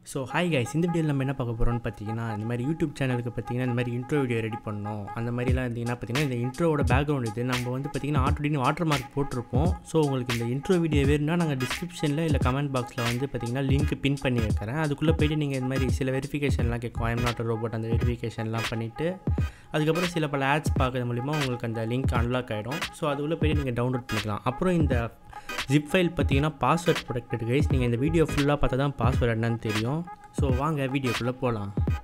so hi guys இந்த வீடியோவில் நம்ம என்ன பார்க்க போகிறோம்னு பார்த்தீங்கன்னா இந்த மாதிரி யூடியூப் சேனலுக்கு பார்த்தீங்கன்னா இந்த மாதிரி இன்ட்ரோ வீடியோ ரெடி பண்ணோம் அந்த மாதிரிலாம் இருந்தீங்கன்னா பார்த்தீங்கன்னா இந்த இன்ட்ரோவோட பேக்ரவுண்ட் இது நம்ம வந்து பார்த்தீங்கன்னா ஆட்டோடின்னு வாட்டர் மார்க் போட்டிருப்போம் ஸோ உங்களுக்கு இந்த இன்ட்ரோ வீடியோ வேணும்னா நாங்கள் டிஸ்கிரிப்ஷனில் இல்லை கமெண்ட் பாக்ஸில் வந்து பார்த்தீங்கன்னா லிங்க் பின் பண்ணி வைக்கிறேன் அதுக்குள்ளே போயிட்டு நீங்கள் இந்த மாதிரி சில வெரிஃபிகேஷன்லாம் கேட்கும் ஐம் நாட் ரோபோட் அந்த வெரிஃபிகேஷன்லாம் பண்ணிவிட்டு அதுக்கப்புறம் சில பல ஆட்ஸ் பார்க்கறது மூலிமா உங்களுக்கு அந்த லிங்க் அன்லாக் ஆகிடும் ஸோ அதுக்குள்ளே போயிட்டு நீங்கள் டவுன்லோட் பண்ணிக்கலாம் அப்புறம் இந்த ஜிப் ஃபைல் பார்த்தீங்கன்னா பாஸ்வேர்ட் ப்ரொடெக்டட் கைஸ் நீங்கள் இந்த வீடியோ ஃபுல்லாக பார்த்தா தான் பாஸ்வேர்ட் என்னன்னு தெரியும் ஸோ வாங்க வீடியோக்குள்ளே போகலாம்